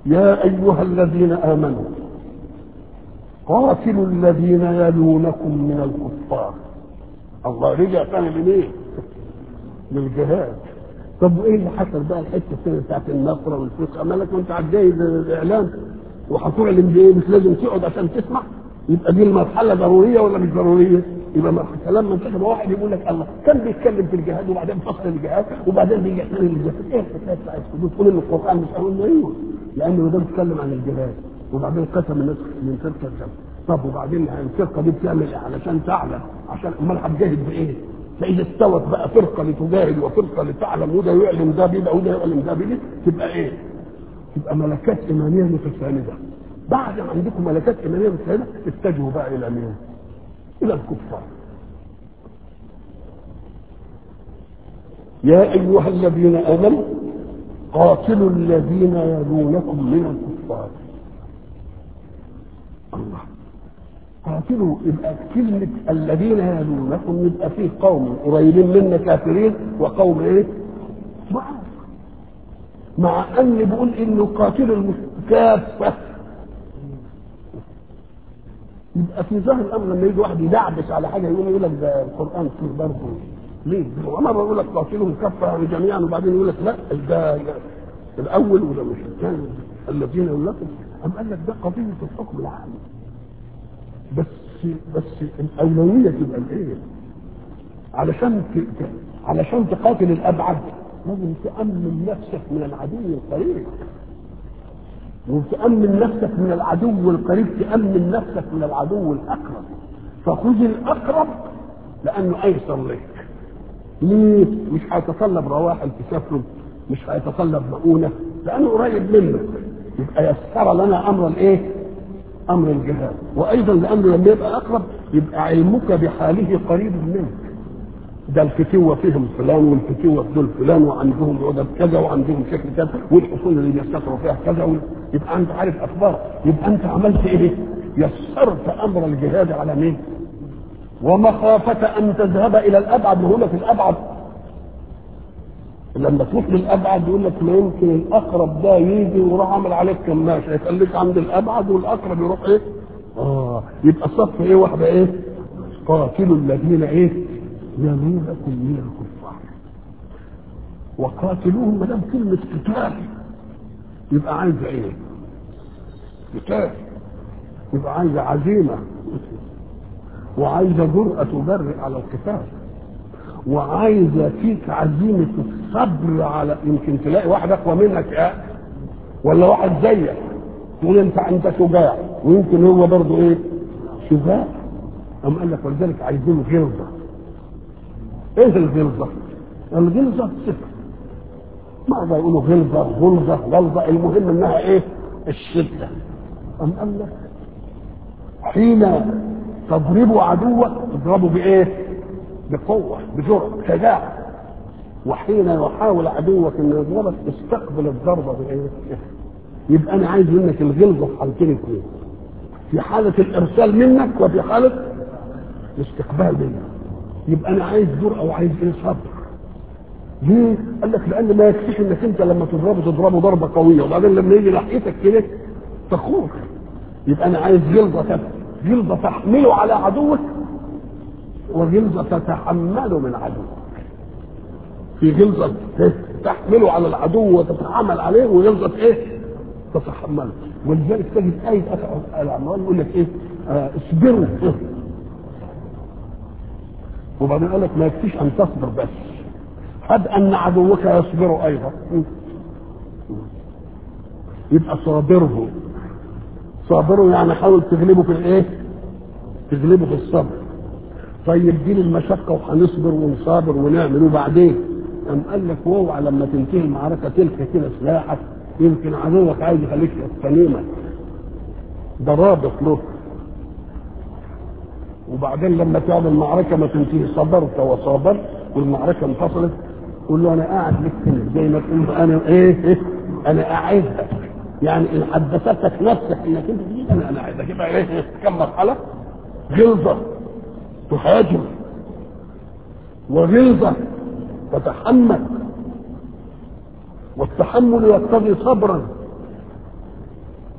يا ايها الذين امنوا قاتلوا الذين يلونكم من الكفار الله رجع ثاني لمين؟ للجهاد طب وايه اللي حصل بقى الحته الثانيه بتاعت النصره والفسق اما لك وانت على الجاي الاعلام وهتعلن بايه مش لازم تقعد عشان تسمع يبقى دي المرحله ضروريه ولا مش ضروريه؟ يبقى مرحله كلام من كده واحد يقول لك الله كان بيتكلم في الجهاد وبعدين فصل الجهاد وبعدين بيجي يحكي الجهاد ايه الحكايه بتاعتكم؟ تقول ان القران مش هقول له ايوه لانه ده بيتكلم عن الجهاد وبعدين قسم الناس من فرقه كذا طب وبعدين الفرقه دي بتعمل ايه علشان تعلم عشان امال هتجاهد بايه؟ فاذا استوت بقى فرقه لتجاهد وفرقه لتعلم وده يعلم ده بده وده يعلم ده بده تبقى ايه؟ تبقى ملكات ايمانيه متسانده بعد ما عندكم ملكات ايمانيه متسانده اتجهوا بقى الى مين؟ الى الكفار يا ايها الذين امنوا قاتلوا الذين يلونكم من الكفار الله قاتلوا يبقى كلمة الذين يلونكم يبقى فيه قوم قريبين منا كافرين وقوم ايه؟ ضعاف مع ان بيقول انه قاتلوا كافة يبقى في ظاهر الامر لما يجي واحد يدعبس على حاجه يقول يقول لك ده القران فيه برضه ليه؟ مره يقول لك قاتلهم كفه يعني جميعا وبعدين يقول لك لا ده الاول وده مش الثاني الذين يقولكم أم قال لك ده قضيه الحكم العام بس بس الاولويه تبقى الايه؟ علشان ت... علشان تقاتل الابعد لازم تامن نفسك من العدو القريب وتامن نفسك من العدو القريب تامن نفسك من العدو الاقرب فخذ الاقرب لانه ايسر لك ليه؟ مش هيتطلب رواحل تسافروا مش هيتطلب مؤونه لانه قريب منك يبقى يسر لنا امر الايه؟ امر الجهاد وايضا لانه لما يبقى اقرب يبقى علمك بحاله قريب منك ده الفتوة فيهم فلان والفتوة في دول فلان وعندهم عدد كذا وعندهم شكل كذا والحصول اللي بيستطروا فيها كذا و... يبقى انت عارف اخبار يبقى انت عملت ايه؟ يسرت امر الجهاد على مين؟ ومخافة ان تذهب الى الابعد وهنا في الابعد لما تروح للابعد يقول لك ما يمكن الاقرب ده يجي ويروح عامل عليك كماش هيخليك عند الابعد والاقرب يروح ايه؟ اه يبقى الصف ايه واحده ايه؟ قاتلوا الذين ايه؟ يمينكم من الكفار وقاتلوهم ما دام كلمه قتال يبقى عايز ايه؟ قتال يبقى عايز عزيمه وعايزه جرأة تجرئ على القتال وعايزه فيك عزيمه الصبر على يمكن تلاقي واحد اقوى منك اه ولا واحد زيك تقول انت انت شجاع ويمكن هو برضه ايه؟ شجاع أم قال لك ولذلك عايزين غلظه ايه الغلظه؟ الغلظه صفه مرة يقولوا غلظه غلظه غلظه المهم انها ايه؟ الشده أم قال لك حين تضربوا عدوك تضربوا بايه؟ بقوة بجرأة شجاعة وحين يحاول عدوك انه يضربك استقبل الضربة بايه؟ يبقى انا عايز منك الغلظة في حالتين اثنين في حالة الارسال منك وفي حالة الاستقبال منك يبقى انا عايز جرأة وعايز ايه صبر ليه؟ قال لك لان ما يكفيش انك انت لما تضربه تضربه ضربة قوية وبعدين لما يجي ناحيتك كده تخوف يبقى انا عايز جلظة جلظة تحمله على عدوك وغلظة تتحمل من عدوك في غلظة تحمله على العدو وتتحمل عليه وغلظة ايه؟ تتحمله ولذلك تجد آية الأعمال يقول لك ايه؟ آه اصبروا وبعدين قال لك ما يكفيش أن تصبر بس هب أن عدوك يصبر أيضا يبقى صابره صابره يعني حاول تغلبه في الايه؟ تغلبه في الصبر طيب دي المشقة وهنصبر ونصابر ونعمل وبعدين قام قال لك واوعى لما تنتهي المعركة تلك كده سلاحك يمكن عدوك عايز يخليك تستنيمك ده رابط له وبعدين لما تعمل المعركة ما تنتهي صبرت وصابرت والمعركة انفصلت قول له انا قاعد لك هنا زي ما تقول له انا ايه, إيه انا قاعدها يعني ان حدثتك نفسك انك انت تجي انا انا قاعدك يبقى ايه كم مرحلة غلظة تهاجم وغلظة تتحمل والتحمل يقتضي صبرا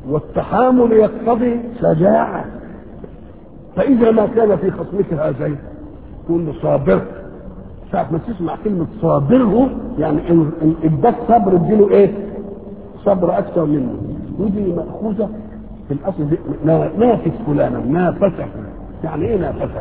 والتحامل يقتضي شجاعة فإذا ما كان في خصمك هذين تقول له صابر ساعة ما تسمع كلمة صابره يعني إن إن اداك صبر اديله إيه؟ صبر أكثر منه ودي مأخوذة في الأصل دي نا- نافس فلانا نافسه يعني إيه نافسه؟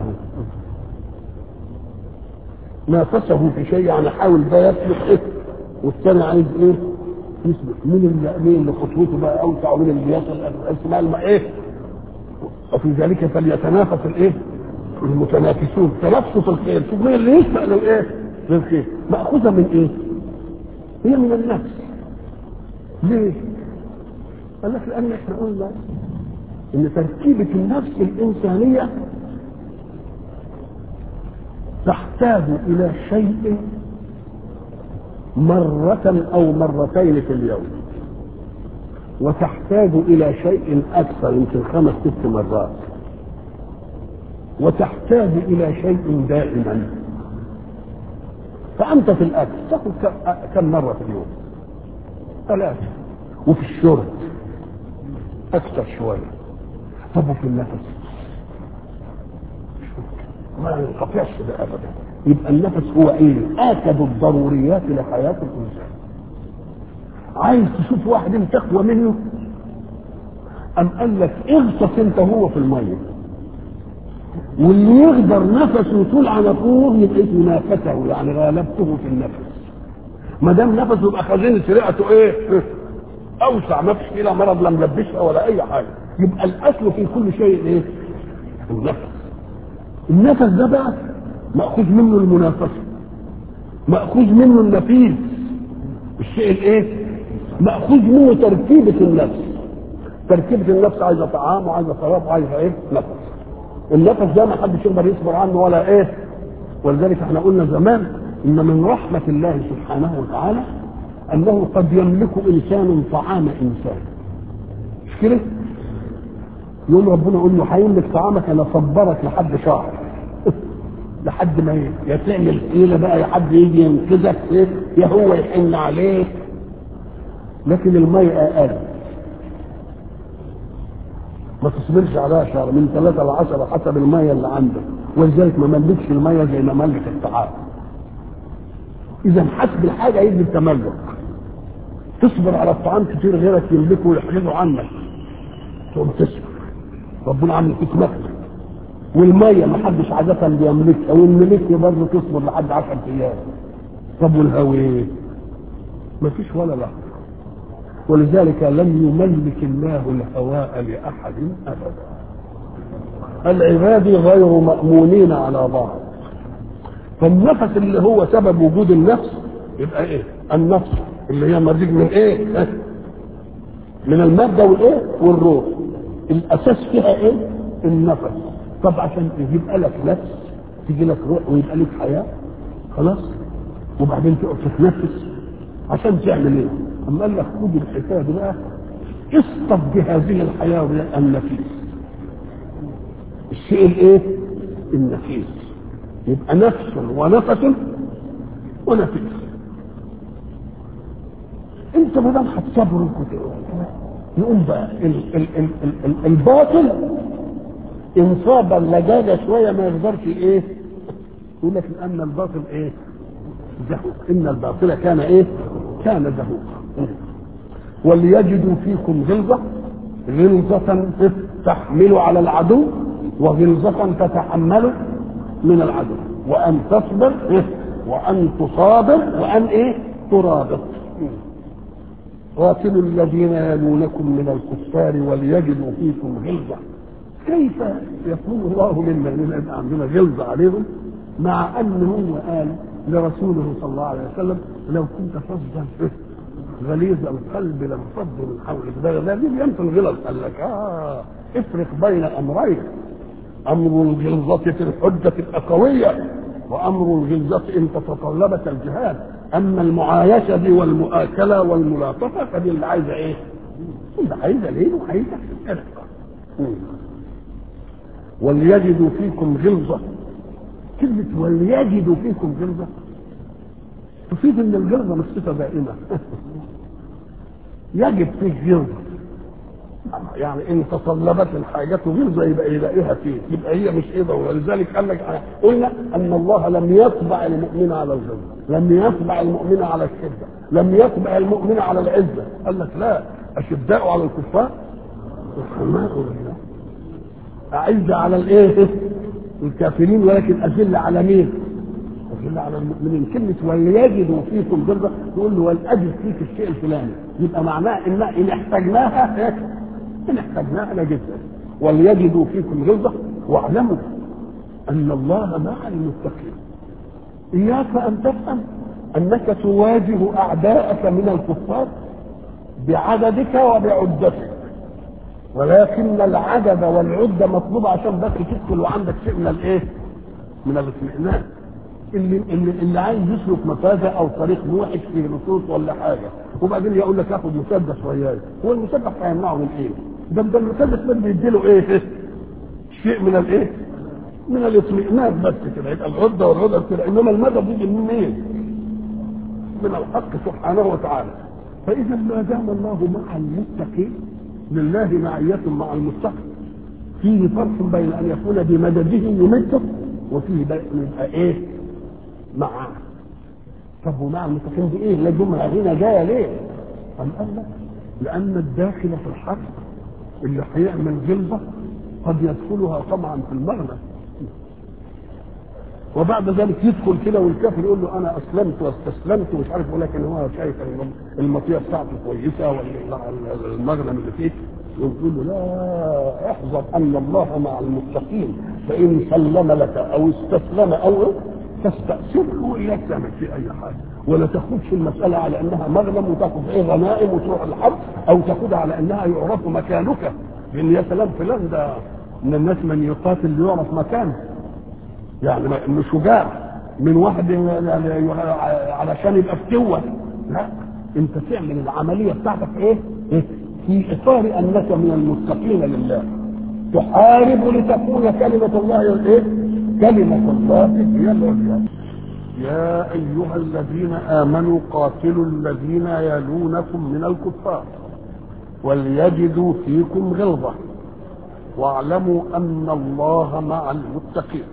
نافسه في شيء يعني حاول ده يسلك إيه؟ والثاني عايز إيه؟ يسلك مين اللي مين اللي خطوته بقى أوسع ومين اللي بيصل اسمها الم- إيه؟ وفي ذلك فليتنافس الايه؟ المتنافسون تنافسوا في الخير شوف مين اللي يسبق للايه؟ للخير مأخوذة من ايه؟ هي من النفس ليه؟ قال لك لأن احنا قلنا إن تركيبة النفس الإنسانية تحتاج إلى شيء مرة أو مرتين في اليوم وتحتاج إلى شيء أكثر يمكن خمس ست مرات وتحتاج إلى شيء دائما فأنت في الأكل تأكل كم- كم مرة في اليوم؟ ثلاثة وفي الشرب أكثر شوية طب وفي النفس ما ينقطعش ده أبدا يبقى النفس هو إيه؟ آكد الضروريات لحياة الإنسان عايز تشوف واحد انت تقوى منه أم قال لك اغطس انت هو في المية واللي يقدر نفسه طول على طول يبقى اسمه نافسه يعني غالبته في النفس ما دام نفسه يبقى خزينة رئته ايه؟ اوسع ما فيش فيها مرض لا ملبسها ولا اي حاجه يبقى الاصل في كل شيء ايه؟ النفس النفس ده بقى ماخوذ منه المنافسه ماخوذ منه النفيذ الشيء الايه؟ ماخوذ منه تركيبه النفس تركيبه النفس عايزه طعام وعايزه شراب وعايزه ايه؟ نفس النفس ده ما حدش يقدر يصبر عنه ولا ايه؟ ولذلك احنا قلنا زمان ان من رحمه الله سبحانه وتعالى انه قد يملك انسان طعام انسان مش كده؟ يوم ربنا يقول له هيملك طعامك انا صبرك لحد شهر لحد ما ي- يا تعمل حيله بقى يا حد يجي ينقذك إيه؟ يا هو يحن عليك لكن المية اقل ما تصبرش عليها شهر من ثلاثة لعشرة حسب المية اللي عندك ولذلك ما ملكش المية زي ما ملك الطعام إذا حسب الحاجة يجي التملك تصبر على الطعام كتير غيرك يملكه ويحجزه عنك تقوم تصبر ربنا عامل فيك مكتب والمية ما حدش عادة بيملكها والملك برضه تصبر لحد 10 أيام طب والهوي ما فيش ولا لحظة ولذلك لم يملك الله الهواء لأحد أبدا العباد غير مأمونين على بعض فالنفس اللي هو سبب وجود النفس يبقى ايه النفس اللي هي مزيج من ايه ها؟ من المادة والايه والروح الاساس فيها ايه النفس طب عشان يبقى لك نفس تيجي لك روح ويبقى لك حياة خلاص وبعدين تقعد تتنفس عشان تعمل ايه اما قال لك خد الحكايه دي بقى اصطب بهذه الحياه النفيس الشيء الايه النفيس يبقى نفس ونفس ونفيس انت ما دام هتصبر يقوم بقى ال ال ال ال ال الباطل ان صاب اللجاجه شويه ما يقدرش ايه يقول لك ان الباطل ايه زهوق ان الباطل كان ايه كان زهوقا وليجدوا فيكم غلظه غلظه تحمل على العدو وغلظه تتحمل من العدو وان تصبر وان تصابر وان ايه ترابط قاتلوا الذين يلونكم من الكفار وليجدوا فيكم غلظه كيف يكون الله منا لنا يبقى عندنا غلظه عليهم مع ان هو قال لرسوله صلى الله عليه وسلم لو كنت فظا غليظ القلب لانفضوا من حولك ده ده مين ينفي الغلظ قال لك اه افرق بين امرين امر الغلظه في الحجه تبقى قويه وامر الغلظه ان تتطلبت الجهاد اما المعايشه دي والمؤاكله والملاطفه فدي اللي عايزه ايه؟ اللي عايزه ليه وعايزه ارقى وليجدوا فيكم غلظه كلمة وليجدوا فيكم غلظة تفيد ان الغلظة مش صفة دائمة يجب فيك غلظة يعني ان تصلبت الحاجات غلظه يبقى يلاقيها فيه يبقى هي مش ايه ولذلك قال لك قلنا ان الله لم يطبع المؤمن على الغلظه لم يطبع المؤمن على الشده لم يطبع المؤمن على العزه قال لك لا اشداء على الكفار رحماء لله أعز على الايه الكافرين ولكن أذل على مين أذل على المؤمنين كلمة وليجدوا فيكم غلظة تقول له ولأجد فيك الشيء الفلاني يبقى معناه إن إن احتاجناها إن احتاجناها نجدها وليجدوا فيكم غلظة واعلموا أن الله مع المتقين إياك أن تفهم أنك تواجه أعداءك من الكفار بعددك وبعدتك ولكن العدد والعدة مطلوبة عشان بس تدخل وعندك شيء من الايه؟ من الاطمئنان. اللي اللي اللي عايز يسلك مفازة او طريق موحش في نصوص ولا حاجة وبعدين يقول لك اخد مسدس وياي هو المسدس هيمنعه من ايه؟ ده ده المسدس ده بيديله ايه؟ شيء من الايه؟ من الاطمئنان بس كده يبقى العدة والعدة كده انما المدد يجي من ايه؟ من الحق سبحانه وتعالى فاذا ما دام الله مع المتقين لله معية مع المتقي فيه فرق بين ان يكون بمدده يمده وفيه بين يبقى ايه معاه طب ومع المتقين دي ايه لا جمله هنا جايه ليه قال لك لان الداخل في الحرب اللي هيعمل جلبه قد يدخلها طبعا في المغنى وبعد ذلك يدخل كده والكافر يقول له انا اسلمت واستسلمت ومش عارف ولكن هو شايف المطيه بتاعته كويسه والمغنم اللي فيه يقول له لا احذر ان الله مع المتقين فان سلم لك او استسلم او تستأثره واياك تعمل فيه اي حاجه ولا تاخدش المساله على انها مغنم وتاخد ايه غنائم وتروح الحرب او تاخدها على انها يعرف مكانك لان يا سلام فلان ده من الناس من يقاتل يعرف مكانه يعني انه شجاع من واحد علشان يبقى فتوه لا انت تعمل العمليه بتاعتك ايه؟ في اطار انك من المتقين لله تحارب لتكون كلمه الله ايه؟ كلمه الله هي العليا يا ايها الذين امنوا قاتلوا الذين يلونكم من الكفار وليجدوا فيكم غلظه واعلموا ان الله مع المتقين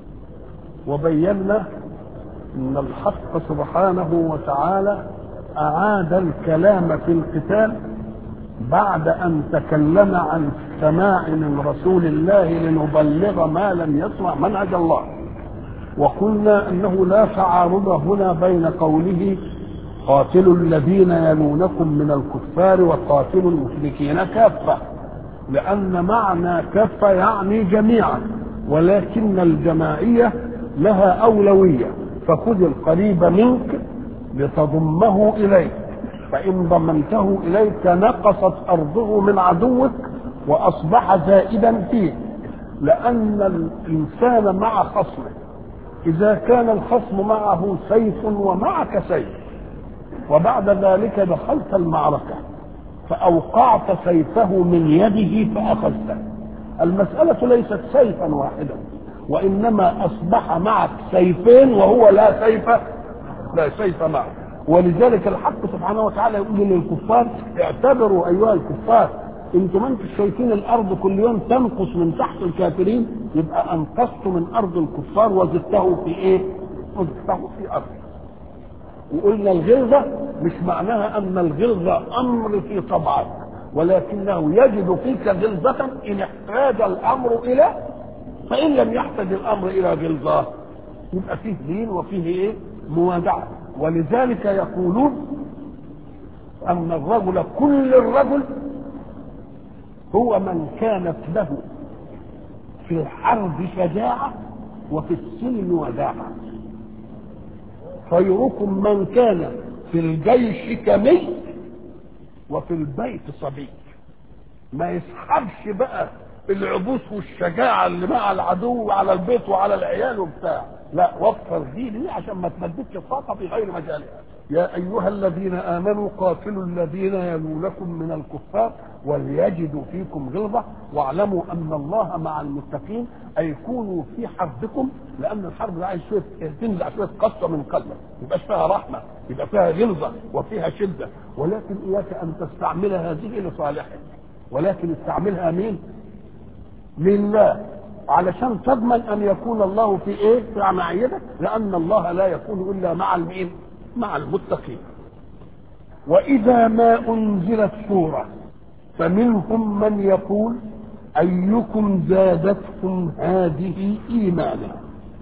وبينا ان الحق سبحانه وتعالى اعاد الكلام في القتال بعد ان تكلم عن السماع من رسول الله لنبلغ ما لم يسمع منهج الله وقلنا انه لا تعارض هنا بين قوله قاتلوا الذين يلونكم من الكفار وقاتلوا المشركين كافه لان معنى كافه يعني جميعا ولكن الجماعيه لها أولوية فخذ القريب منك لتضمه إليك فإن ضمنته إليك نقصت أرضه من عدوك وأصبح زائدا فيه لأن الإنسان مع خصمه إذا كان الخصم معه سيف ومعك سيف وبعد ذلك دخلت المعركة فأوقعت سيفه من يده فأخذته المسألة ليست سيفا واحدا وانما اصبح معك سيفين وهو لا سيف لا سيف معه ولذلك الحق سبحانه وتعالى يقول للكفار اعتبروا ايها الكفار انتم انتم شايفين الارض كل يوم تنقص من تحت الكافرين يبقى انقصت من ارض الكفار وزدته في ايه؟ وزدته في ارض وقلنا الغلظه مش معناها ان الغلظه امر في طبعك ولكنه يجد فيك غلظه ان احتاج الامر الى فإن لم يحتج الأمر إلى غلظة يبقى فيه دين وفيه إيه؟ موادعة ولذلك يقولون أن الرجل كل الرجل هو من كانت له في الحرب شجاعة وفي السلم وداعة خيركم من كان في الجيش كمي وفي البيت صبي ما يسحبش بقى العبوس والشجاعة اللي مع العدو وعلى البيت وعلى العيال وبتاع لا وفر دي ليه عشان ما تمددش الطاقة في غير مجالها يا أيها الذين آمنوا قاتلوا الذين يلونكم من الكفار وليجدوا فيكم غلظة واعلموا أن الله مع المتقين أي كونوا في حربكم لأن الحرب عايز شوية تنزع شوية قسوة من قلبك يبقاش فيها رحمة يبقى فيها غلظة وفيها شدة ولكن إياك أن تستعمل هذه لصالحك ولكن استعملها مين لله علشان تضمن ان يكون الله في ايه في معيتك لان الله لا يكون الا مع المين مع المتقين واذا ما انزلت سوره فمنهم من يقول ايكم زادتكم هذه ايمانا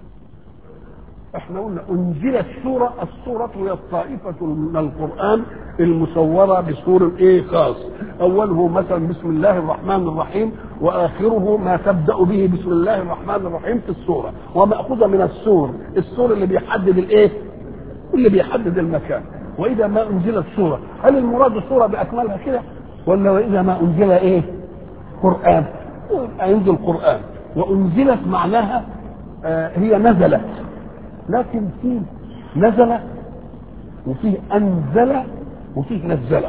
احنا قلنا انزلت سوره السوره هي الطائفه من القران المصوره بسور ايه خاص اوله مثلا بسم الله الرحمن الرحيم واخره ما تبدا به بسم الله الرحمن الرحيم في السوره وماخوذه من السور السور اللي بيحدد الايه اللي بيحدد المكان واذا ما انزلت سوره هل المراد السوره باكملها كده ولا واذا ما انزل ايه قران ينزل قران وانزلت معناها آه هي نزلت لكن فيه نزل وفيه انزل وفيه نزل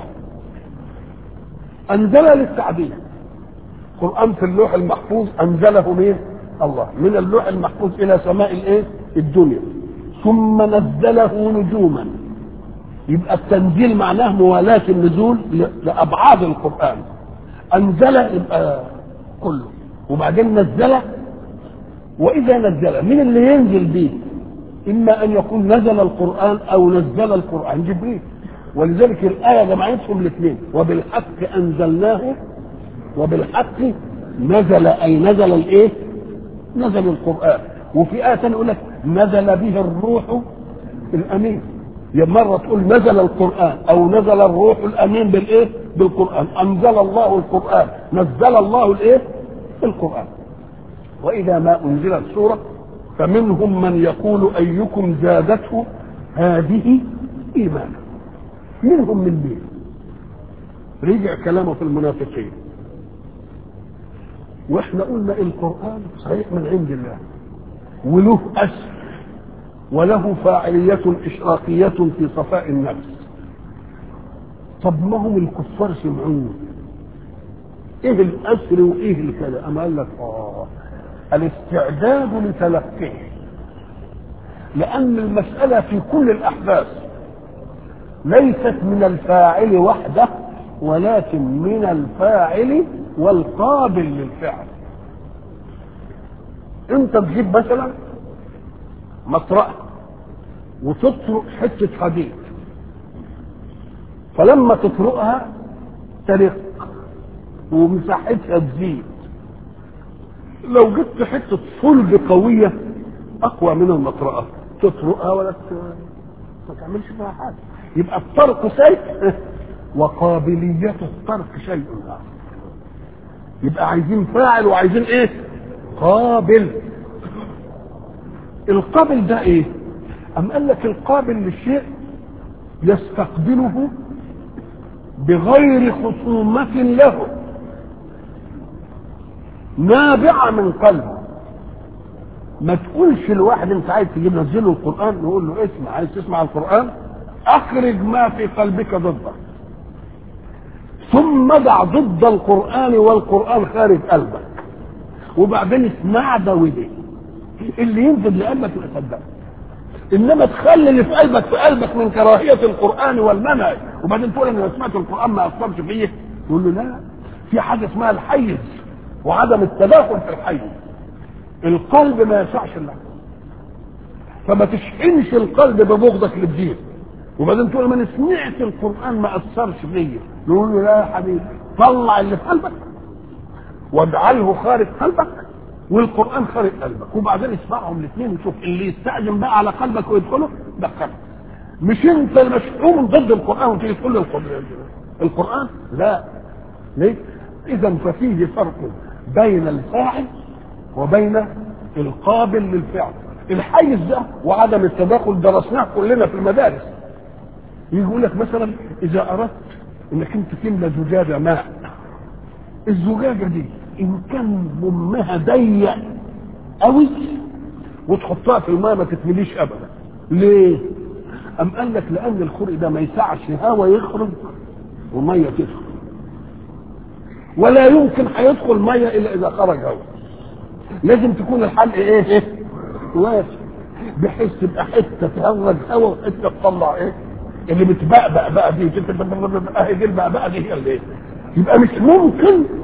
انزل للتعبير قران في اللوح المحفوظ انزله مين الله من اللوح المحفوظ الى سماء الايه الدنيا ثم نزله نجوما يبقى التنزيل معناه موالاة النزول لأبعاد القرآن أنزل يبقى كله وبعدين نزل وإذا نزل من اللي ينزل به إما أن يكون نزل القرآن أو نزل القرآن جبريل ولذلك الآية جمعتهم الاثنين وبالحق أنزلناه وبالحق نزل أي نزل الإيه؟ نزل القرآن وفي آية ثانية يقول لك نزل به الروح الأمين مرة تقول نزل القرآن أو نزل الروح الأمين بالإيه؟ بالقرآن أنزل الله القرآن نزل الله الإيه؟ القرآن وإذا ما أنزلت سورة فمنهم من يقول أيكم زادته هذه إيمانا منهم من مين؟ رجع كلامه في المنافقين واحنا قلنا القرآن صحيح من عند الله وله أسر وله فاعلية إشراقية في صفاء النفس طب ما هم الكفار سمعوه ايه الاسر وايه الكلام اما قال لك اه الاستعداد لتلقيه لان المساله في كل الاحداث ليست من الفاعل وحده ولكن من الفاعل والقابل للفعل انت تجيب مثلا مطرقه وتطرق حته حديد فلما تطرقها ترق ومساحتها تزيد لو جبت حته صلب قويه اقوى من المطرقه تطرقها ولا ما تعملش فيها حاجه يبقى الطرق شيء وقابلية الطرق شيء آخر يبقى عايزين فاعل وعايزين ايه قابل القابل ده ايه أم قال لك القابل للشيء يستقبله بغير خصومة له نابعة من قلبه ما تقولش الواحد انت عايز تجيب نزله القرآن نقول له اسمع عايز تسمع القرآن اخرج ما في قلبك ضده ثم ضع ضد القرآن والقرآن خارج قلبك وبعدين اسمع ده وده اللي ينزل لقلبك يصدقك انما تخلي اللي في قلبك في قلبك من كراهيه القران والمنهج وبعدين تقول انا لو سمعت القران ما اثرش فيه تقول له لا في حاجه اسمها الحيز وعدم التداخل في الحيز القلب ما يسعش الله فما تشحنش القلب ببغضك للدين وبعدين تقول ما انا سمعت القران ما اثرش فيا نقول له لا يا حبيبي طلع اللي في قلبك واجعله خارج قلبك والقران خارج قلبك وبعدين اسمعهم الاثنين وشوف اللي يستأذن بقى على قلبك ويدخله دخله مش انت المشحون ضد القران وتيجي تقول له القران القران لا ليه اذا ففيه فرق بين الفاعل وبين القابل للفعل الحيز ده وعدم التداخل درسناه كلنا في المدارس يقول لك مثلا اذا اردت انك انت تملى زجاجه ماء الزجاجه دي ان كان بمها ضيق قوي وتحطها في الماء ما تتمليش ابدا ليه ام قال لك لان الخرق ده ما يسعش هواء يخرج وميه تدخل ولا يمكن هيدخل ميه الا اذا خرج هواء لازم تكون الحلق ايه ايه واسع بحيث تبقى حته تهرج هواء وحته تطلع ايه اللي بتبقبق بقى دي اهي دي البقبقه دي هي اللي ايه يبقى مش ممكن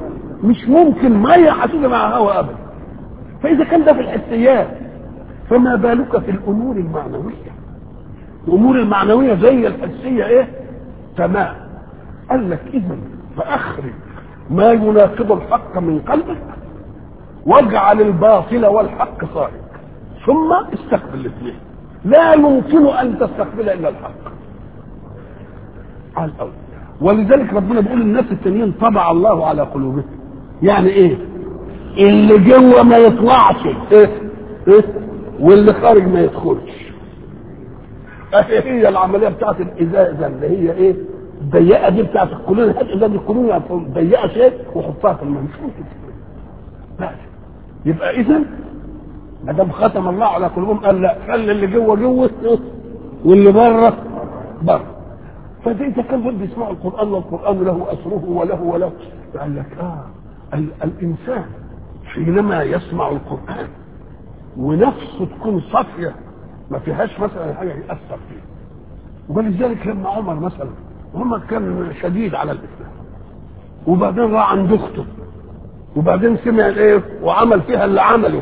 مش ممكن ميه هتيجي مع هواء ابدا فاذا كان ده في الحسيات فما بالك في الامور المعنويه الامور المعنويه زي الحسيه ايه تمام قال لك اذا فاخرج ما يناقض الحق من قلبك واجعل الباطل والحق صارك ثم استقبل الاثنين لا يمكن ان تستقبل الا الحق على الاول ولذلك ربنا بيقول الناس التانيين طبع الله على قلوبهم يعني ايه اللي جوه ما يطلعش ايه ايه واللي خارج ما يدخلش هي العمليه بتاعت الازازه اللي هي ايه الضيقه دي بتاعت القولون هات ازازه القولون ضيقه شيء وحطها في الماء مش ممكن بس يبقى اذا ما دام ختم الله على قلوبهم قال لا خلي اللي جوه جوه واللي بره بره فده اذا كان بده يسمعوا القران والقران له اثره وله وله قال لك اه ال- الانسان حينما يسمع القران ونفسه تكون صافيه ما فيهاش مثلا حاجه ياثر فيه ولذلك لما عمر مثلا عمر كان شديد على الاسلام وبعدين راح عند اخته وبعدين سمع الايه وعمل فيها اللي عمله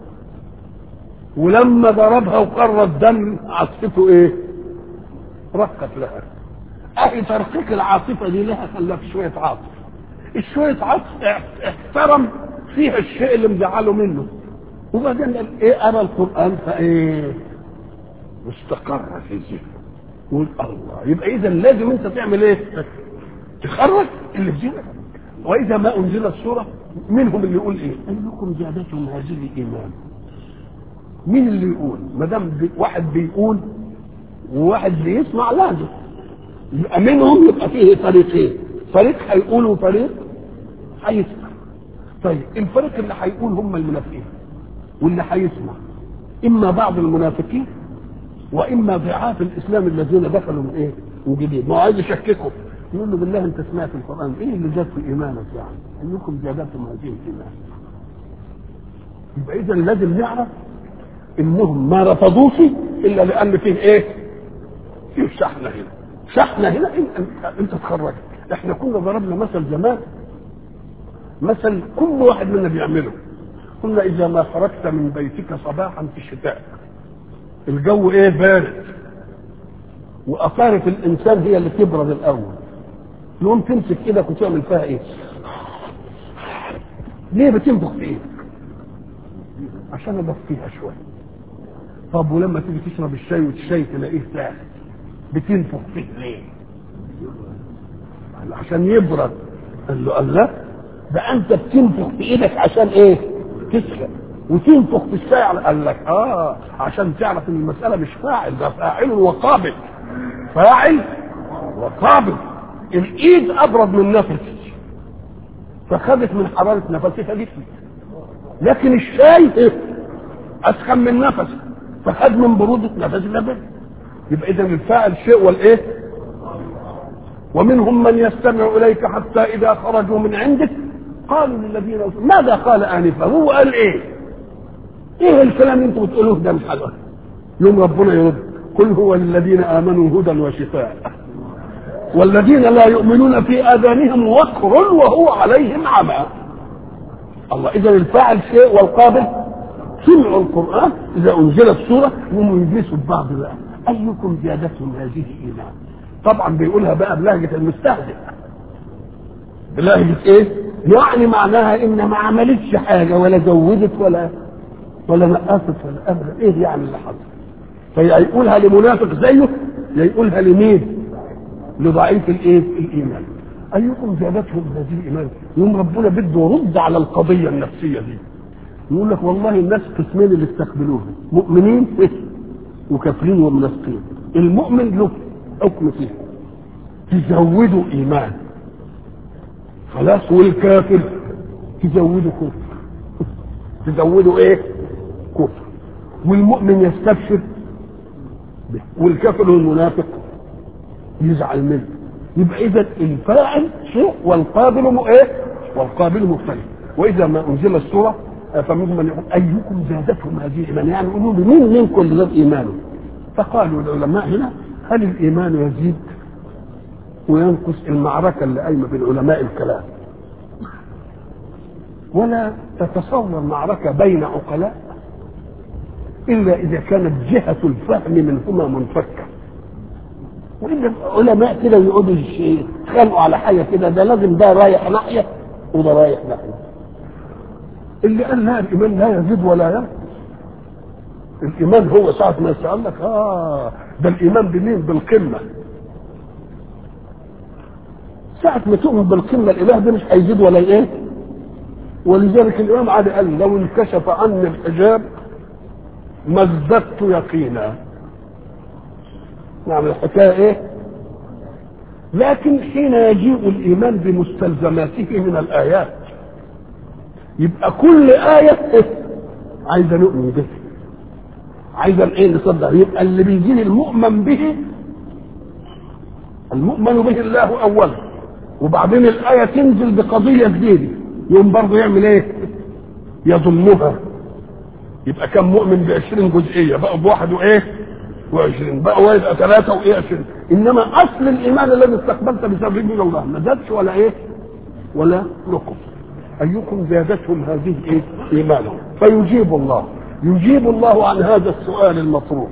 ولما ضربها وقر الدم عاطفته ايه رقت لها اهي ترقيق العاطفه دي لها خلاها في شويه عاطفه الشويه عاطفه احترم فيها الشيء اللي مزعله منه وبعدين قال ايه قرا القران فايه استقر في ذهنه قول الله يبقى اذا لازم انت تعمل ايه تخرج اللي في ذهنك واذا ما انزلت سوره منهم اللي يقول ايه قال لكم زادتهم هذه ايمان مين اللي يقول ما دام بي واحد بيقول وواحد بيسمع لازم يبقى منهم يبقى فيه فريقين فريق هيقول وفريق هيسمع طيب الفريق اللي هيقول هم المنافقين واللي هيسمع اما بعض المنافقين واما ضعاف الاسلام الذين دخلوا من ايه؟ من جديد ما هو عايز يشككوا يقول له بالله انت سمعت القران ايه اللي زاد في ايمانك يعني؟ انكم زادتم هذه الايمان يبقى اذا لازم نعرف انهم ما رفضوش الا لان فيه ايه؟ فيه شحنه هنا شحنه هنا انت, انت تخرج احنا كنا ضربنا مثل زمان مثل كل واحد منا بيعمله قلنا اذا ما خرجت من بيتك صباحا في الشتاء الجو ايه بارد واثارة الانسان هي اللي تبرد الاول يقوم تمسك ايدك وتعمل فيها ايه ليه بتنفخ في ايدك عشان ادفيها شويه طب ولما تيجي تشرب الشاي والشاي تلاقيه ساخن بتنفخ فيه ليه قال عشان يبرد قال له الله ده انت بتنفخ في ايدك عشان ايه تسخن وتنفخ في الشاي قال لك اه عشان تعرف ان المساله مش فاعل ده فاعل وقابل فاعل وقابل الايد ابرد من نفسي فخدت من حراره نفسي فجت لكن الشاي إيه؟ اسخن من نفسي فخد من برودة نفسي نفسي يبقى اذا الفاعل شيء والايه ومنهم من يستمع اليك حتى اذا خرجوا من عندك قالوا للذين أوتوا ماذا قال انفا هو قال ايه ايه الكلام اللي انتم بتقولوه ده مش حاجه يوم ربنا يرد قل هو للذين امنوا هدى وشفاء والذين لا يؤمنون في اذانهم وقر وهو عليهم عمى الله اذا الفاعل شيء والقابل سمعوا القران اذا انزلت سوره يقوموا يجلسوا ببعض بقى ايكم زادتهم هذه ايمان طبعا بيقولها بقى بلهجه المستهزئ بلهجه ايه يعني معناها ان ما عملتش حاجه ولا زودت ولا ولا نقصت ولا ابدا ايه يعني اللي حصل فيا يقولها لمنافق زيه يا يقولها لمين لضعيف الايه الايمان ايكم زادتهم هذه ايمان يوم ربنا بده يرد على القضيه النفسيه دي يقول لك والله الناس قسمين اللي استقبلوها مؤمنين وكافرين ومنافقين المؤمن له حكم فيه تزودوا ايمان خلاص والكافر تزودوا كفر تزودوا ايه كفر والمؤمن يستبشر به والكافر والمنافق يزعل منه يبقى اذا الفاعل شيء والقابل م... ايه والقابل مختلف واذا ما انزل السوره فمنهم من يقول ايكم زادتهم هذه ايمانا يعني يقولوا لي مين منكم اللي زاد ايمانه فقالوا العلماء هنا هل الايمان يزيد وينقص المعركه اللي قايمه بين علماء الكلام ولا تتصور معركة بين عقلاء إلا إذا كانت جهة الفهم منهما منفكة وإلا العلماء كده يقعدوا يتخانقوا على حاجة كده ده لازم ده رايح ناحية وده رايح ناحية اللي قال لا الإيمان لا يزيد ولا ينقص الإيمان هو ساعة ما يسأل لك آه ده الإيمان بمين؟ بالقمة ساعة ما تؤمن بالقمة الإله ده مش هيزيد ولا إيه؟ ولذلك الإمام علي قال لو انكشف عني الحجاب ما ازددت يقينا نعم الحكاية إيه؟ لكن حين يجيء الإيمان بمستلزماته من الآيات يبقى كل آية عايزة نؤمن به عايزة ايه نصدق يبقى اللي بيجيني المؤمن به المؤمن به الله أولا وبعدين الآية تنزل بقضية جديدة يوم برضه يعمل ايه؟ يضمها يبقى كم مؤمن ب 20 جزئية بقى بواحد وايه؟ وعشرين بقى ويبقى ثلاثة وايه عشرين انما اصل الايمان الذي استقبلت بسببه من الله ما زادش ولا ايه؟ ولا نقص ايكم زادتهم هذه ايه؟ ايمانا فيجيب الله يجيب الله عن هذا السؤال المطروح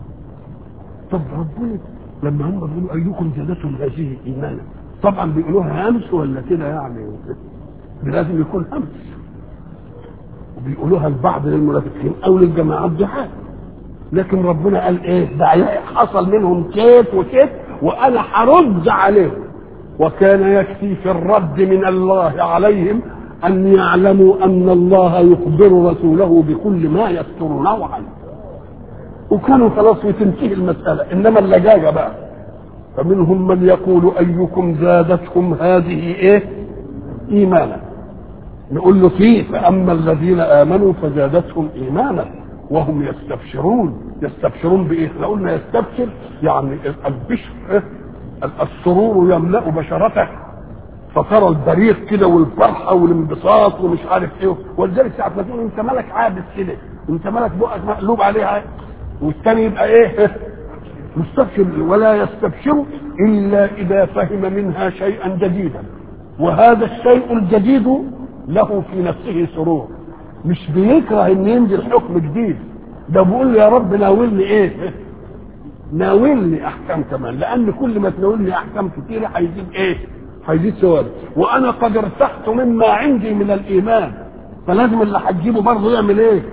طب ربنا لما هم بيقولوا ايكم زادتهم هذه ايمانا طبعا بيقولوها همس ولا كده يعني لازم يكون همس وبيقولوها البعض للمنافقين او للجماعات ضحاك لكن ربنا قال ايه ده حصل منهم كيف وكيف وانا هرد عليهم وكان يكفي في الرد من الله عليهم ان يعلموا ان الله يخبر رسوله بكل ما يسترونه عنه وكانوا خلاص وتنتهي المساله انما اللجاجه بقى فمنهم من يقول ايكم زادتكم هذه ايه ايمانا نقول له فيه فاما الذين امنوا فزادتهم ايمانا وهم يستبشرون يستبشرون بايه؟ احنا قلنا يستبشر يعني البشر إيه؟ السرور يملا بشرته فترى البريق كده والفرحه والانبساط ومش عارف ايه ولذلك ساعه ما تقول انت مالك عابس كده انت مالك بقك مقلوب عليها والثاني يبقى ايه؟ مستبشر ولا يستبشر الا اذا فهم منها شيئا جديدا وهذا الشيء الجديد له في نفسه سرور مش بيكره ان ينزل حكم جديد ده بيقول يا رب ناولني ايه ناولني احكام كمان لان كل ما تناولني احكام كتيره هيزيد ايه هيزيد ثواب وانا قد ارتحت مما عندي من الايمان فلازم اللي هتجيبه برضه يعمل ايه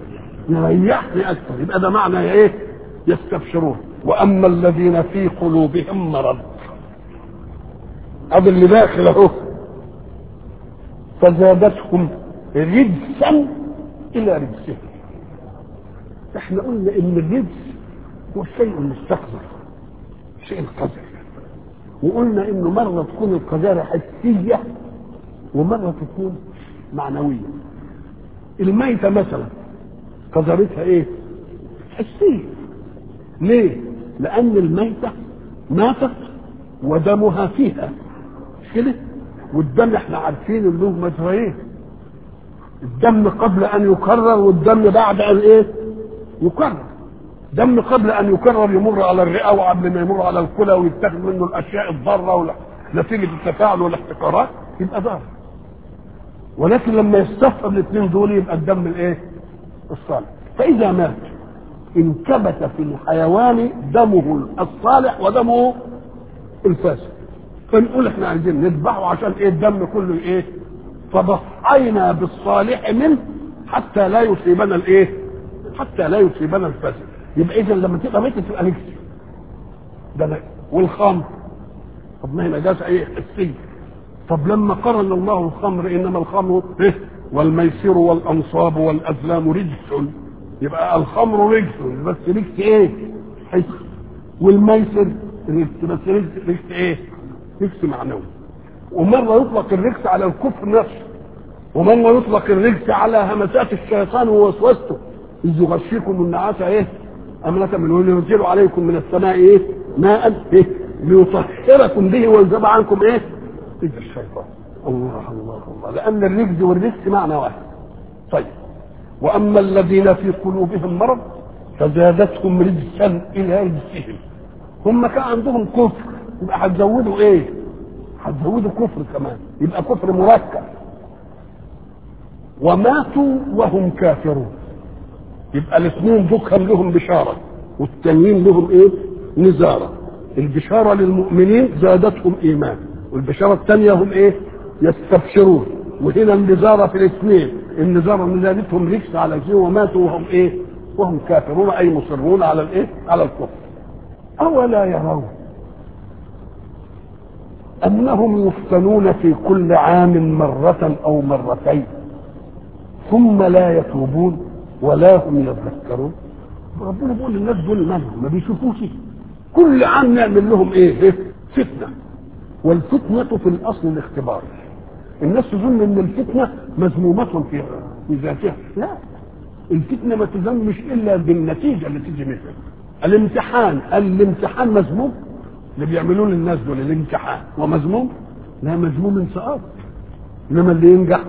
يريحني اكثر يبقى ده معنى ايه يستبشرون واما الذين في قلوبهم مرض هذا اللي داخل اهو فزادتهم رجسا الى رجسهم احنا قلنا ان الرجس هو الشيء المستقذر الشيء القذر وقلنا انه مره تكون القذاره حسيه ومره تكون معنويه الميته مثلا قذرتها ايه حسيه ليه لان الميته ماتت ودمها فيها مش كده والدم احنا عارفين ان له مجريين الدم قبل ان يكرر والدم بعد ان ايه يكرر دم قبل ان يكرر يمر على الرئه وقبل ما يمر على الكلى ويتاخد منه الاشياء الضاره نتيجه التفاعل والاحتكارات يبقى ضار ولكن لما يصطفى الاثنين دول يبقى الدم الايه الصالح فاذا مات انكبت في الحيوان دمه الصالح ودمه الفاسد فنقول احنا عايزين نذبحه عشان ايه الدم كله ايه فضحينا بالصالح منه حتى لا يصيبنا الايه حتى لا يصيبنا الفاسد يبقى اذا لما تبقى ميتة تبقى نجس ده لا والخمر طب ما هي نجاسة ايه حسية طب لما قرن الله الخمر انما الخمر إيه؟ والميسر والانصاب والازلام رجس يبقى الخمر رجس بس رجس ايه حس والميسر رجس بس رجس رجس ايه رجس معنوي ومرة يطلق الرجس على الكفر نفسه ومرة يطلق الرجس على همسات الشيطان ووسوسته إذ يغشيكم النعاس إيه؟ أمنة من وينزل عليكم من السماء إيه؟ ماء إيه؟ ليطهركم به ويذهب عنكم إيه؟ رجس الشيطان الله الله الله لأن الرجز والرجس معنى واحد طيب وأما الذين في قلوبهم مرض فزادتهم رجسا إلى رجسهم هم كان عندهم كفر يبقى هتزودوا إيه؟ هتزودوا كفر كمان يبقى كفر مركب وماتوا وهم كافرون يبقى الاثنين دول كان لهم بشاره والتانيين لهم ايه؟ نزاره البشاره للمؤمنين زادتهم ايمان والبشاره الثانيه هم ايه؟ يستبشرون وهنا النزاره في الاثنين النزاره ان زادتهم رجس على شيء وماتوا وهم ايه؟ وهم كافرون اي مصرون على الايه؟ على الكفر اولا يرون انهم يفتنون في كل عام مره او مرتين ثم لا يتوبون ولا هم يذكرون ربنا بيقول للناس دول مالهم ما بيشوفوش كل عام نعمل لهم ايه, إيه؟ فتنه والفتنه في الاصل الاختبار الناس تظن ان الفتنه مذمومه في في ذاتها لا الفتنه ما تذمش الا بالنتيجه اللي تيجي منها الامتحان الامتحان مذموم اللي بيعملوه للناس دول الامتحان هو مذموم لا مذموم انسقاط انما اللي ينجح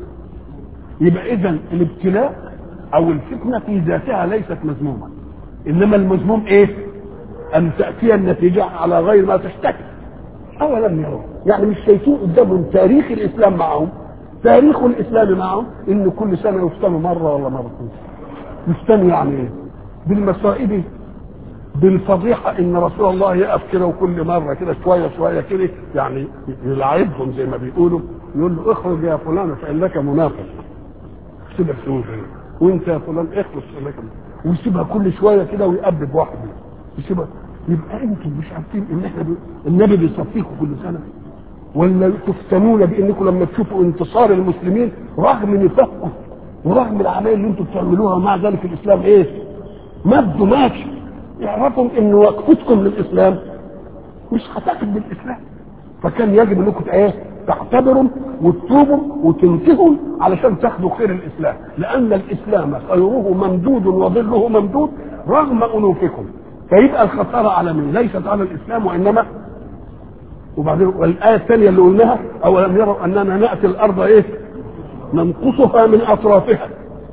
يبقى اذا الابتلاء او الفتنه في ذاتها ليست مذمومه انما المذموم ايه ان تاتي النتيجه على غير ما تشتكي اولم يروا يعني مش شايفين قدامهم تاريخ الاسلام معهم تاريخ الاسلام معهم ان كل سنه يفتنوا مره ولا مرتين يفتنوا يعني ايه بالمصائب بالفضيحه ان رسول الله يقف كده وكل مره كده شويه شويه كده يعني يلعبهم زي ما بيقولوا يقول له اخرج يا فلان فانك منافق سيبك تقول وانت يا فلان اخلص فانك ويسيبها كل شويه كده ويقبب واحد يسيبها يبقى انتم مش عارفين ان احنا بي... النبي بيصفيكم كل سنه ولا تفتنون بانكم لما تشوفوا انتصار المسلمين رغم نفاقكم ورغم العمايل اللي انتم بتعملوها ومع ذلك الاسلام ايه؟ مادوا ماشي اعرفوا ان وقفتكم للاسلام مش هتاخد بالاسلام فكان يجب انكم ايه؟ تعتبروا وتتوبوا وتنتهوا علشان تاخدوا خير الاسلام لان الاسلام خيره ممدود وظله ممدود رغم انوفكم فيبقى الخساره على من ليست على الاسلام وانما وبعدين والايه الثانيه اللي قلناها اولم يروا اننا ناتي الارض ايه؟ ننقصها من اطرافها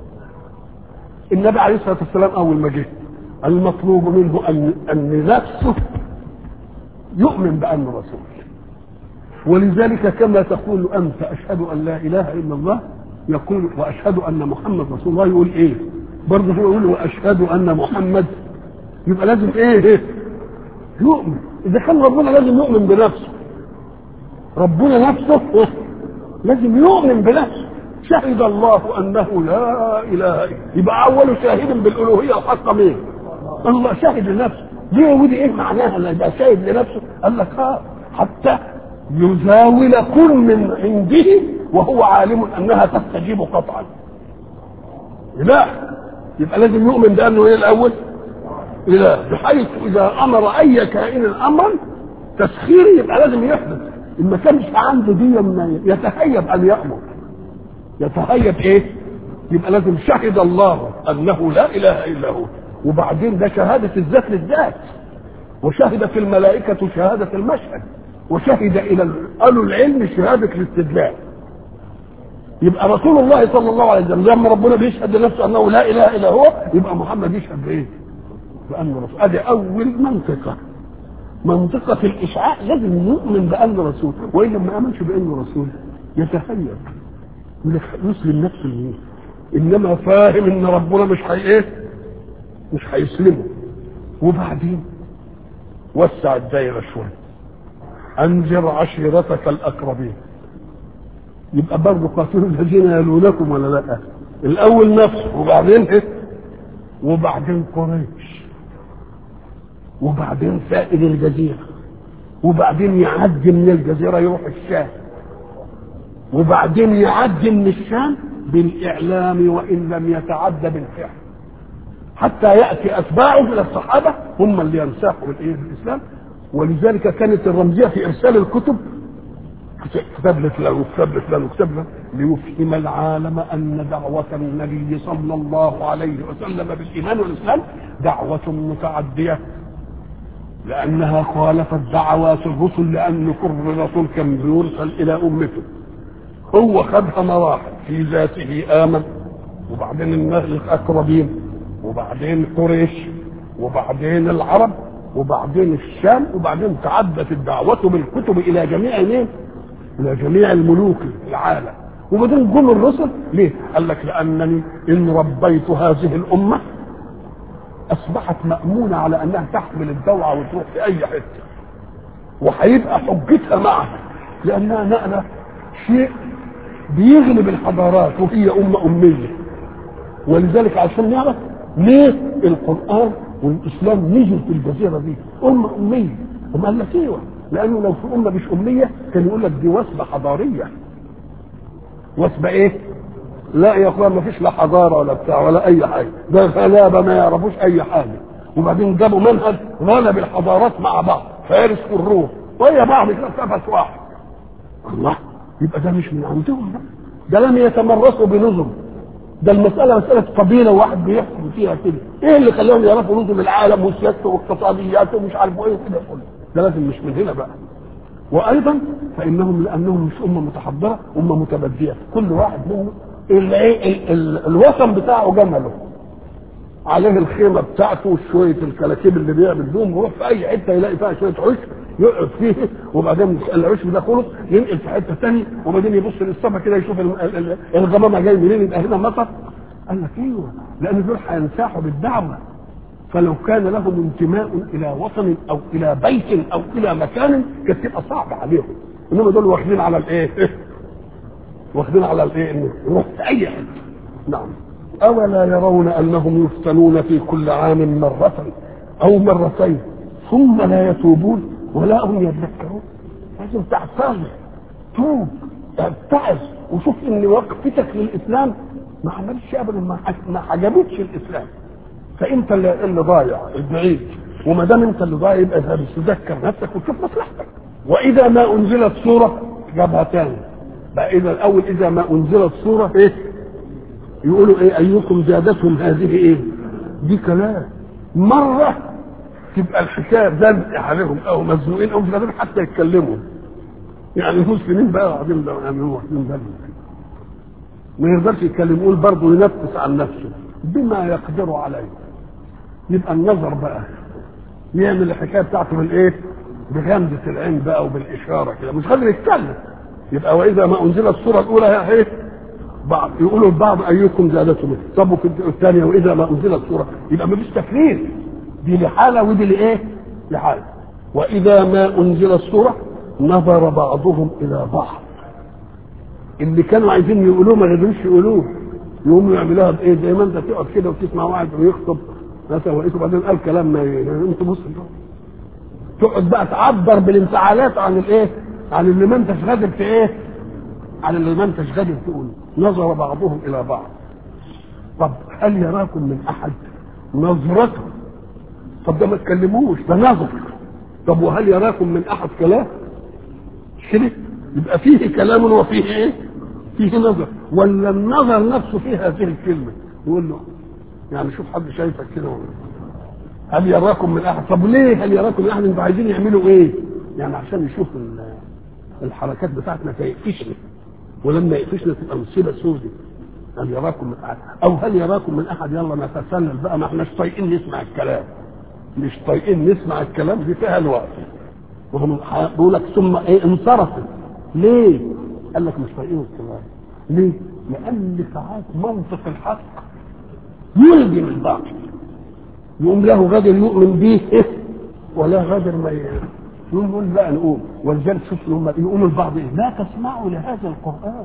النبي عليه الصلاه والسلام اول ما جه المطلوب منه ان ان نفسه يؤمن بانه رسول ولذلك كما تقول انت اشهد ان لا اله الا الله يقول واشهد ان محمد رسول الله يقول ايه؟ برضه هو يقول واشهد ان محمد يبقى لازم ايه؟ يؤمن اذا كان ربنا لازم يؤمن بنفسه ربنا نفسه لازم يؤمن بنفسه شهد الله انه لا اله الا يبقى اول شاهد بالالوهيه الحق مين؟ الله شاهد لنفسه دي ودي ايه معناها لا يبقى شاهد لنفسه قال لك اه حتى يزاول كل من عنده وهو عالم انها تستجيب قطعا لا يبقى لازم يؤمن بانه ايه الاول اله بحيث اذا امر اي كائن امرا تسخيري يبقى لازم يحدث ان ما كانش عنده دي يتهيب ان يامر يتهيب ايه يبقى لازم شهد الله انه لا اله الا هو وبعدين ده شهاده الذات للذات وشهدت الملائكه شهاده المشهد وشهد الى قالوا العلم شهاده الاستدلال يبقى رسول الله صلى الله عليه وسلم لما ربنا بيشهد لنفسه انه لا اله الا هو يبقى محمد يشهد بايه؟ بانه رسول ادي اول منطقه منطقه الاشعاع لازم يؤمن بانه رسول والا ما امنش بانه رسول يتهيب يسلم نفسه لمين انما فاهم ان ربنا مش هي ايه مش هيسلمه وبعدين وسع الدايره شويه انذر عشيرتك الاقربين يبقى برضه قاتلوا الذين يلونكم ولا لا الاول نفسه وبعدين ايه وبعدين قريش وبعدين سائل الجزيره وبعدين يعدي من الجزيره يروح الشام وبعدين يعدي من الشام بالاعلام وان لم يتعدى بالفعل حتى ياتي اتباعه من الصحابه هم اللي ينساقوا الايه الاسلام ولذلك كانت الرمزيه في ارسال الكتب كتاب لفلان وكتاب لفلان وكتاب لفلان ليفهم العالم ان دعوه النبي صلى الله عليه وسلم بالايمان والاسلام دعوه متعديه لانها خالفت دعوات الرسل لان كل رسول كان بيرسل الى امته هو خدها مراحل في ذاته امن وبعدين الناس الاقربين وبعدين قريش وبعدين العرب وبعدين الشام وبعدين تعدت الدعوة بالكتب إلى جميع مين؟ إلى جميع الملوك العالم وبعدين جم الرسل ليه؟ قال لك لانني ان ربيت هذه الامه اصبحت مامونه على انها تحمل الدوعه وتروح في اي حته وهيبقى حجتها معها لانها نقله شيء بيغلب الحضارات وهي امه اميه ولذلك عشان نعرف ليه القران والاسلام نزل في الجزيره دي امه اميه هم قال لك ايوه لانه لو في امه مش اميه كان يقول لك دي وثبه حضاريه وثبه ايه؟ لا يا اخوان ما فيش لا حضاره ولا بتاع ولا اي حاجه ده غلابه ما يعرفوش اي حاجه وبعدين جابوا منهج غلب الحضارات مع بعض فارس والروم وهي بعض كده نفس واحد الله يبقى ده مش من عندهم ده ده لم يتمرسوا بنظم ده المسألة مسألة قبيلة واحد بيحكم فيها كده، إيه اللي خلاهم يعرفوا نظم العالم وسياسته واقتصادياته ومش عارف إيه كده كله، ده لازم مش من هنا بقى. وأيضا فإنهم لأنهم مش أمة متحضرة، أمة متبدية، كل واحد منهم الإيه الوطن بتاعه جمله. عليه الخيمة بتاعته وشوية الكلاكيب اللي بيعمل بيهم يروح في أي حتة يلاقي فيها شوية عشب يقعد فيه وبعدين العشب ده خلص ينقل في حته ثانيه وبعدين يبص للسما كده يشوف الغمامه جاي منين يبقى هنا مطر قال لك ايوه لان دول هينساحوا بالدعوه فلو كان لهم انتماء الى وطن او الى بيت او الى مكان كانت تبقى صعبه عليهم انما دول واخدين على الايه؟ واخدين على الايه؟ انه يروح في اي حته نعم اولا يرون انهم يفتنون في كل عام مره او مرتين ثم لا يتوبون ولا هم يذكرون لازم تعتذر توب ابتعث وشوف ان وقفتك للاسلام ما عملتش ابدا ما عجبتش الاسلام فانت اللي, اللي ضايع البعيد وما دام انت اللي ضايع يبقى تذكر نفسك وتشوف مصلحتك واذا ما انزلت سوره جابها تاني بقى اذا الاول اذا ما انزلت سوره ايه يقولوا ايه ايكم زادتهم هذه ايه دي كلام مره تبقى الحكايه زنق عليهم او مزنوقين او مش قادرين حتى يتكلموا يعني المسلمين بقى قاعدين يعملوا واخدين بالهم ما يقدرش يتكلم يقول برضه ينفس عن نفسه بما يقدر عليه يبقى النظر بقى يعمل الحكايه بتاعته بالايه؟ بغمزه العين بقى وبالاشاره كده مش قادر يتكلم يبقى واذا ما انزلت السوره الاولى هي ايه؟ بعض يقولوا البعض ايكم زادتهم طب الثانيه واذا ما انزلت سوره يبقى ما فيش تكليف دي لحالة ودي لإيه؟ لحالة وإذا ما أنزلت سورة نظر بعضهم إلى بعض اللي كانوا عايزين يقولوه ما قدروش يقولوه يقوموا يعملوها بإيه؟ زي ما أنت تقعد كده وتسمع واحد ويخطب مثلا ولقيته بعدين قال كلام ما أنت بص تقعد بقى تعبر بالانفعالات عن الإيه؟ عن اللي ما أنتش قادر في إيه؟ عن اللي ما أنتش قادر تقوله نظر بعضهم إلى بعض طب هل يراكم من أحد؟ نظرته طب ده ما تكلموش ده نظر طب وهل يراكم من احد كلام كده يبقى فيه كلام وفيه ايه فيه نظر ولا النظر نفسه فيه هذه الكلمه يقول له يعني شوف حد شايفك كده هل يراكم من احد طب ليه هل يراكم من احد انتوا عايزين يعملوا ايه يعني عشان يشوف الحركات بتاعتنا تقفشنا ولما يقفشنا تبقى مصيبه سودة هل يراكم من احد او هل يراكم من احد يلا نتسلل بقى ما احناش طايقين نسمع الكلام مش طايقين نسمع الكلام دي فيها الوقت وهم بيقول لك ثم ايه انصرفوا ليه؟ قال لك مش طايقين الكلام ليه؟ لان ساعات منطق الحق يلجم الباطل يقوم له غادر يؤمن به إيه؟ ولا غادر ما يقوم يقول بقى نقوم ولذلك شوف هم يقوموا البعض ايه؟ لا تسمعوا لهذا القران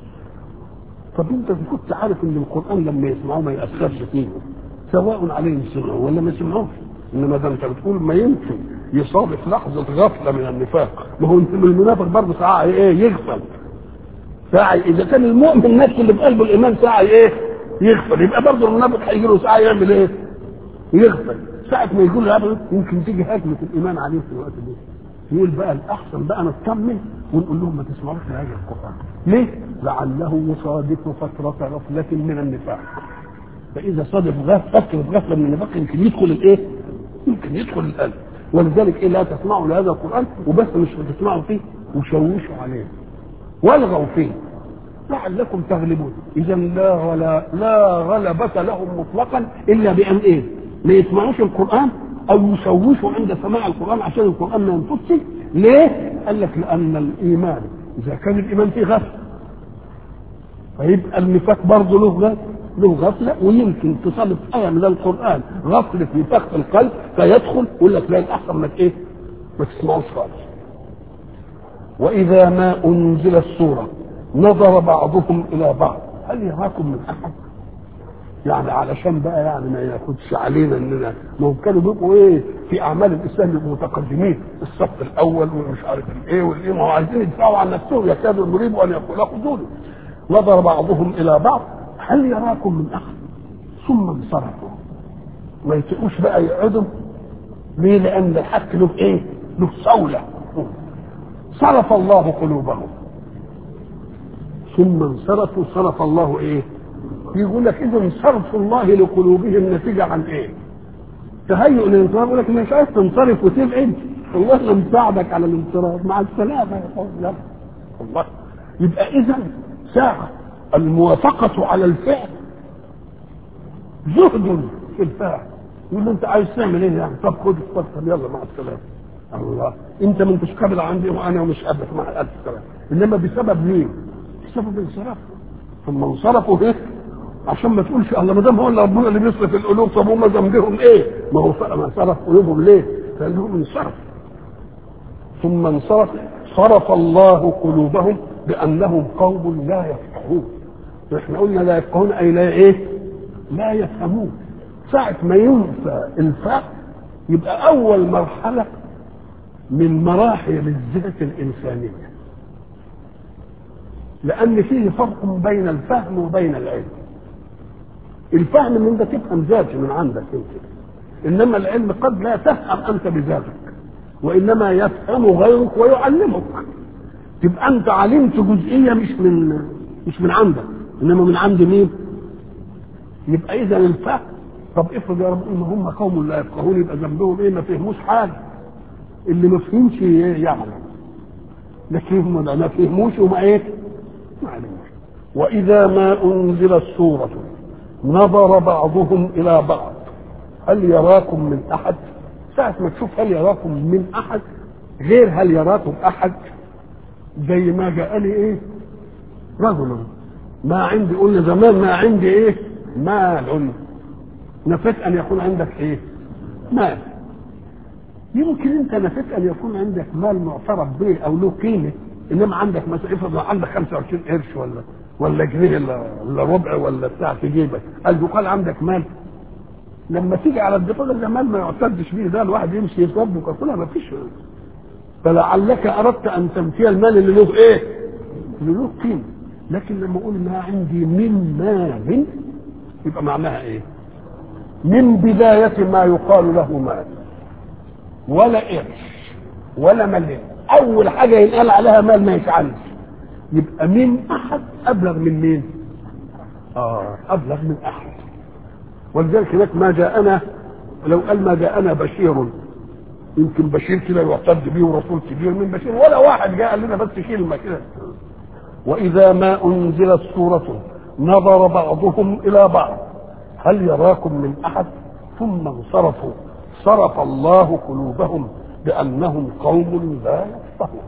طب انت كنت عارف ان القران لما يسمعوه ما ياثرش فيهم سواء عليهم سمعوا ولا ما سمعوش انما ده انت بتقول ما يمكن يصادف لحظه غفله من النفاق ما هو المنافق برضه ساعه ايه يغفل ساعه اذا كان المؤمن نفسه اللي في قلبه الايمان ساعه ايه يغفل يبقى برضه المنافق هيجي له ساعه يعمل ايه يغفل ساعه ما يقول له يمكن تيجي هجمه الايمان عليه في الوقت ده يقول بقى الاحسن بقى نطمن ونقول لهم ما تسمعوش لهذا القران ليه؟ لعله يصادف فتره غفله من النفاق فاذا صادف فتره غفله من النفاق يمكن يدخل الايه؟ يمكن يدخل القلب ولذلك ايه لا تسمعوا لهذا القران وبس مش بتسمعوا فيه وشوشوا عليه والغوا فيه لعلكم تغلبون اذا لا غلا لا غلبة لهم مطلقا الا بان ايه؟ ما يسمعوش القران او يشوشوا عند سماع القران عشان القران ما ينفذش ليه؟ قال لك لان الايمان اذا كان الايمان فيه غفله فيبقى النفاق برضه له غفله له غفله ويمكن تصادف ايه من القران غفله نفاق في القلب فيدخل يقول لك لا الاحسن ما ايه؟ ما تسمعوش خالص. واذا ما انزلت سوره نظر بعضهم الى بعض هل يراكم من احد؟ يعني علشان بقى يعني ما ياخدش علينا اننا ما هم كانوا بيبقوا ايه في اعمال الاسلام بيبقوا متقدمين الصف الاول ومش عارف الايه والايه ما هو عايزين يدفعوا عن نفسهم يكادوا يريدوا ان يقولوا خذوني نظر بعضهم الى بعض هل يراكم من احد ثم انصرفوا ما يتقوش بقى يقعدوا ليه لان الحق له ايه له صوله صرف الله قلوبهم ثم انصرفوا صرف الله ايه يقول لك اذا صرف الله لقلوبهم نتيجه عن ايه تهيؤ الانصراف يقول لك مش عايز تنصرف وتبعد والله لم مساعدك على الانصراف مع السلامه يا لا الله يبقى اذا ساعه الموافقه على الفعل زهد في الفعل يقول له انت عايز تعمل ايه يعني طب خد اتفضل يلا مع السلامه الله انت ما انتش قابل عندي وانا مش قابلك مع الف سلامه انما بسبب مين؟ بسبب انصراف ثم انصرفوا ايه؟ عشان ما تقولش الله ما دام هو اللي ربنا اللي بيصرف القلوب طب هم ذنبهم ايه؟ ما هو ما صرف قلوبهم ليه؟ لانهم انصرف ثم انصرف صرف الله قلوبهم بانهم قوم لا يفقهون احنا قلنا لا يفقهون اي لا ايه؟ لا يفهمون ساعة ما ينفى الفهم يبقى أول مرحلة من مراحل الذات الإنسانية لأن فيه فرق بين الفهم وبين العلم الفهم ان انت تفهم ذاتي من عندك انت انما العلم قد لا تفهم انت بذاتك وانما يفهم غيرك ويعلمك تبقى انت علمت جزئيه مش من مش من عندك انما من عند مين يبقى اذا الفهم طب افرض يا رب ان هم قوم لا يفقهون يبقى ذنبهم ايه ما فهموش حاجه اللي ما فهمش يعلم لكن هم ما فهموش وما ايه ما علموش واذا ما انزلت سوره نظر بعضهم الى بعض هل يراكم من احد ساعة ما تشوف هل يراكم من احد غير هل يراكم احد زي ما جاءني ايه رجل ما عندي قلنا زمان ما عندي ايه مال نفيت ان يكون عندك ايه مال يمكن انت نفيت ان يكون عندك مال معترف به او له قيمه انما عندك مثلا افرض عندك 25 قرش ولا ولا جنيه ولا ربع ولا بتاع في جيبك قال قال عندك مال لما تيجي على الدفاع ده مال ما يعتدش به ده الواحد يمشي يصب وكلها ما فيش فلعلك اردت ان تمشي المال اللي له ايه؟ اللي له قيمه لكن لما اقول ما عندي من مال يبقى معناها ايه؟ من بداية ما يقال له مال ولا قرش ولا مليم أول حاجة ينقال عليها مال ما يشعنش يبقى من أحد أبلغ من مين؟ آه أبلغ من أحد ولذلك هناك ما جاءنا لو قال ما جاءنا بشير يمكن بشير كده يعتد به ورسول كبير من بشير ولا واحد جاء لنا بس كلمة كده وإذا ما أنزلت سورة نظر بعضهم إلى بعض هل يراكم من احد ثم انصرفوا صرف الله قلوبهم بانهم قوم لا يفقهون